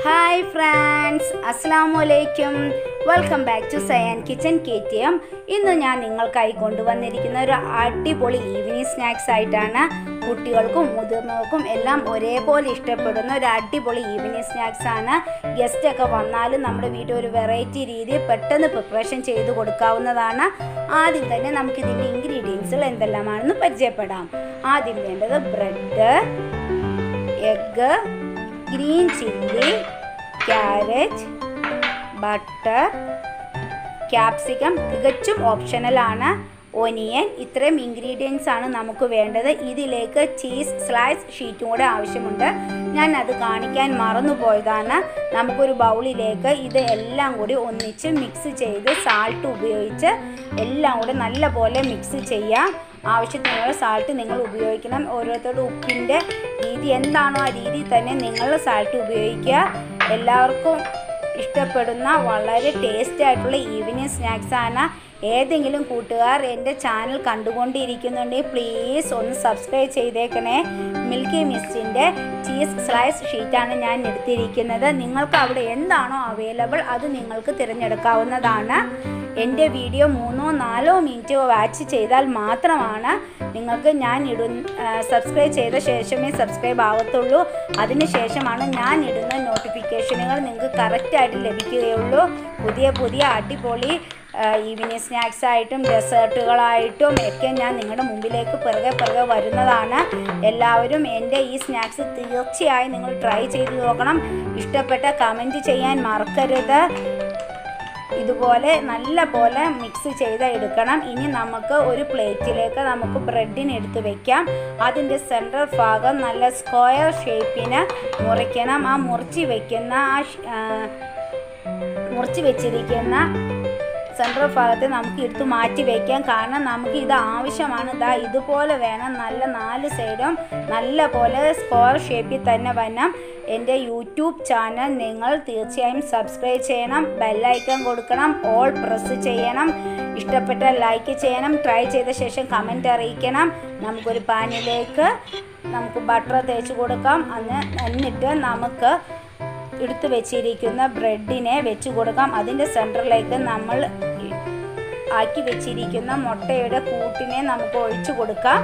hi friends അസ്സാം വലൈക്കും welcome back to Sayan kitchen K T M ഇന്ന് ഞാൻ നിങ്ങൾക്കായി കൊണ്ടുവന്നിരിക്കുന്ന ഒരു അടിപൊളി ഈവനിങ് സ്നാക്സ് ആയിട്ടാണ് കുട്ടികൾക്കും മുതിർന്നവർക്കും എല്ലാം ഒരേപോലെ ഇഷ്ടപ്പെടുന്ന ഒരു അടിപൊളി ഈവനിങ് സ്നാക്സ് ആണ് ഗസ്റ്റ് ഒക്കെ വന്നാലും നമ്മുടെ വീട്ടിൽ ഒരു വെറൈറ്റി രീതി പെട്ടെന്ന് പ്രിപ്പറേഷൻ ചെയ്ത് കൊടുക്കാവുന്നതാണ് ആദ്യം തന്നെ നമുക്ക് ഇതിൻ്റെ ഇൻഗ്രീഡിയൻസുകൾ എന്തെല്ലാമാണെന്ന് പരിചയപ്പെടാം ആദ്യം വേണ്ടത് bread egg green chilli carrot butter capsicum തികച്ചും ഓപ്ഷണലാണ് ഒനിയൻ ഇത്രയും ഇൻഗ്രീഡിയൻസ് ആണ് നമുക്ക് വേണ്ടത് ഇതിലേക്ക് ചീസ് സ്ലൈസ് ഷീറ്റും കൂടെ ആവശ്യമുണ്ട് ഞാൻ അത് കാണിക്കാൻ മറന്നു പോയതാണ് നമുക്കൊരു ബൗളിലേക്ക് ഇത് എല്ലാം കൂടി ഒന്നിച്ച് മിക്സ് ചെയ്ത് സാൾട്ട് ഉപയോഗിച്ച് എല്ലാം കൂടെ നല്ലപോലെ മിക്സ് ചെയ്യാം ആവശ്യത്തിനുള്ള സാൾട്ട് നിങ്ങൾ ഉപയോഗിക്കണം ഓരോരുത്തരുടെ ഉപ്പിൻ്റെ രീതി എന്താണോ ആ രീതി തന്നെ നിങ്ങൾ സാൾട്ട് ഉപയോഗിക്കുക എല്ലാവർക്കും ഇഷ്ടപ്പെടുന്ന വളരെ ടേസ്റ്റ് ആയിട്ടുള്ള ഈവനിങ് സ്നാക്സ് ആണ് ഏതെങ്കിലും കൂട്ടുകാർ എൻ്റെ ചാനൽ കണ്ടുകൊണ്ടിരിക്കുന്നുണ്ടെങ്കിൽ പ്ലീസ് ഒന്ന് സബ്സ്ക്രൈബ് ചെയ്തേക്കണേ മിൽക്കി മിസ്റ്റിൻ്റെ ചീസ് സ്ലൈസ് ഷീറ്റാണ് ഞാൻ എടുത്തിരിക്കുന്നത് നിങ്ങൾക്ക് അവിടെ എന്താണോ അവൈലബിൾ അത് നിങ്ങൾക്ക് തിരഞ്ഞെടുക്കാവുന്നതാണ് എൻ്റെ വീഡിയോ മൂന്നോ നാലോ മിനിറ്റ് വാച്ച് ചെയ്താൽ മാത്രമാണ് നിങ്ങൾക്ക് ഞാൻ ഇടുന്ന സബ്സ്ക്രൈബ് ചെയ്ത ശേഷമേ സബ്സ്ക്രൈബ് ആവത്തുള്ളൂ അതിനുശേഷമാണ് ഞാൻ ഇടുന്ന നോട്ടിഫിക്കേഷനുകൾ നിങ്ങൾക്ക് കറക്റ്റായിട്ട് ലഭിക്കുകയുള്ളൂ പുതിയ പുതിയ അടിപൊളി ഈവനിങ് സ്നാക്സ് ആയിട്ടും ഡെസേർട്ടുകളായിട്ടും ഒക്കെ ഞാൻ നിങ്ങളുടെ മുമ്പിലേക്ക് പിറകെ പിറകെ വരുന്നതാണ് എല്ലാവരും എൻ്റെ ഈ സ്നാക്സ് തീർച്ചയായും നിങ്ങൾ ട്രൈ ചെയ്ത് നോക്കണം ഇഷ്ടപ്പെട്ട കമൻറ്റ് ചെയ്യാൻ മറക്കരുത് ഇതുപോലെ നല്ല പോലെ മിക്സ് ചെയ്ത് എടുക്കണം ഇനി നമുക്ക് ഒരു പ്ലേറ്റിലേക്ക് നമുക്ക് ബ്രെഡിന് എടുത്ത് വെക്കാം അതിൻ്റെ സെൻട്രൽ ഭാഗം നല്ല സ്ക്വയർ ഷേപ്പിന് മുറിക്കണം ആ മുറിച്ച് വെക്കുന്ന ആ മുറിച്ച് വെച്ചിരിക്കുന്ന സെൻട്രൽ ഭാഗത്ത് നമുക്ക് എടുത്ത് മാറ്റി വയ്ക്കാം കാരണം നമുക്ക് ഇത് ആവശ്യമാണ് ഇതാ ഇതുപോലെ വേണം നല്ല നാല് സൈഡും നല്ല പോലെ സ്ക്വയർ ഷേപ്പിൽ തന്നെ വരണം എൻ്റെ യൂട്യൂബ് ചാനൽ നിങ്ങൾ തീർച്ചയായും സബ്സ്ക്രൈബ് ചെയ്യണം ബെല്ലൈക്കൺ കൊടുക്കണം ഓൾ പ്രസ് ചെയ്യണം ഇഷ്ടപ്പെട്ട ലൈക്ക് ചെയ്യണം ട്രൈ ചെയ്ത ശേഷം കമൻറ്റ് അറിയിക്കണം നമുക്കൊരു പാനിലേക്ക് നമുക്ക് ബട്ടർ തേച്ച് കൊടുക്കാം അന്ന് എന്നിട്ട് നമുക്ക് എടുത്തു വെച്ചിരിക്കുന്ന ബ്രെഡിനെ വെച്ച് കൊടുക്കാം അതിൻ്റെ സെൻറ്ററിലേക്ക് നമ്മൾ ആക്കി വെച്ചിരിക്കുന്ന മുട്ടയുടെ കൂട്ടിനെ നമുക്ക് ഒഴിച്ചു കൊടുക്കാം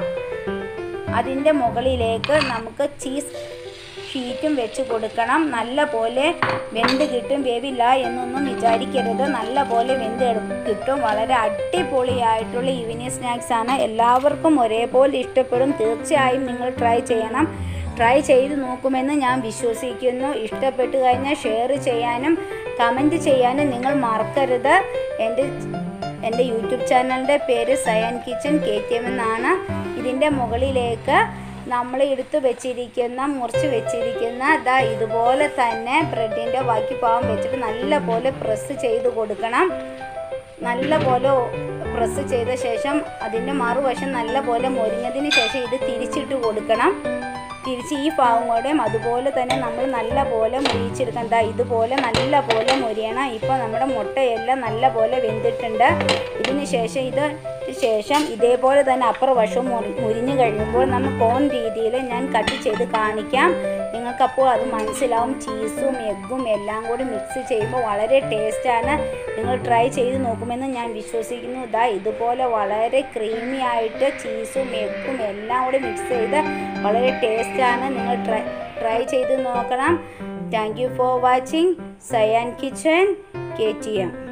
അതിൻ്റെ മുകളിലേക്ക് നമുക്ക് ചീസ് ഷീറ്റും വെച്ച് കൊടുക്കണം നല്ല പോലെ വെന്ത് കിട്ടും വേവില്ല എന്നൊന്നും വിചാരിക്കരുത് നല്ല പോലെ വെന്ത് കിട്ടും വളരെ അടിപൊളിയായിട്ടുള്ള ഈവനിങ് സ്നാക്സ് ആണ് എല്ലാവർക്കും ഒരേപോലെ ഇഷ്ടപ്പെടും തീർച്ചയായും നിങ്ങൾ ട്രൈ ചെയ്യണം ട്രൈ ചെയ്ത് നോക്കുമെന്ന് ഞാൻ വിശ്വസിക്കുന്നു ഇഷ്ടപ്പെട്ട് കഴിഞ്ഞാൽ ഷെയർ ചെയ്യാനും കമൻറ്റ് ചെയ്യാനും നിങ്ങൾ മറക്കരുത് എൻ്റെ എൻ്റെ യൂട്യൂബ് ചാനലിൻ്റെ പേര് Sayan kitchen K T M എന്നാണ് ഇതിൻ്റെ മുകളിലേക്ക് നമ്മൾ എടുത്ത് വെച്ചിരിക്കുന്ന മുറിച്ച് വെച്ചിരിക്കുന്ന ദാ ഇതുപോലെ തന്നെ ബ്രെഡിൻ്റെ ബാക്കി പാവം വെച്ചിട്ട് നല്ല പോലെ പ്രസ് ചെയ്ത് കൊടുക്കണം നല്ല പോലെ പ്രസ് ചെയ്ത ശേഷം അതിൻ്റെ മറുവശം നല്ല പോലെ മൊരിഞ്ഞതിന് ശേഷം ഇത് തിരിച്ചിട്ട് കൊടുക്കണം തിരിച്ച് ഈ ഭാഗം കൂടെയും അതുപോലെ തന്നെ നമ്മൾ നല്ല പോലെ മുരിച്ചെടുക്കണം എന്താ ഇതുപോലെ നല്ല പോലെ മുരിയണം ഇപ്പോൾ നമ്മുടെ മുട്ടയെല്ലാം നല്ല പോലെ വെന്തിട്ടുണ്ട് ഇതിന് ശേഷം ഇത് ശേഷം ഇതേപോലെ തന്നെ അപ്പുറ വശവും മുറി മുരിഞ്ഞു കഴിയുമ്പോൾ നമ്മൾ കോൺ രീതിയിൽ ഞാൻ കട്ട് ചെയ്ത് കാണിക്കാം നിങ്ങൾക്കപ്പോൾ അത് മനസ്സിലാവും ചീസും എഗ്ഗും എല്ലാം കൂടി മിക്സ് ചെയ്യുമ്പോൾ വളരെ ടേസ്റ്റാണ് നിങ്ങൾ ട്രൈ ചെയ്ത് നോക്കുമെന്ന് ഞാൻ വിശ്വസിക്കുന്നു ഇതാ ഇതുപോലെ വളരെ ക്രീമി ആയിട്ട് ചീസും എഗ്ഗും എല്ലാം കൂടി മിക്സ് ചെയ്ത് വളരെ ടേസ്റ്റാണ് നിങ്ങൾ ട്രൈ ട്രൈ ചെയ്ത് നോക്കണം thank you for watching Sayan kitchen K T M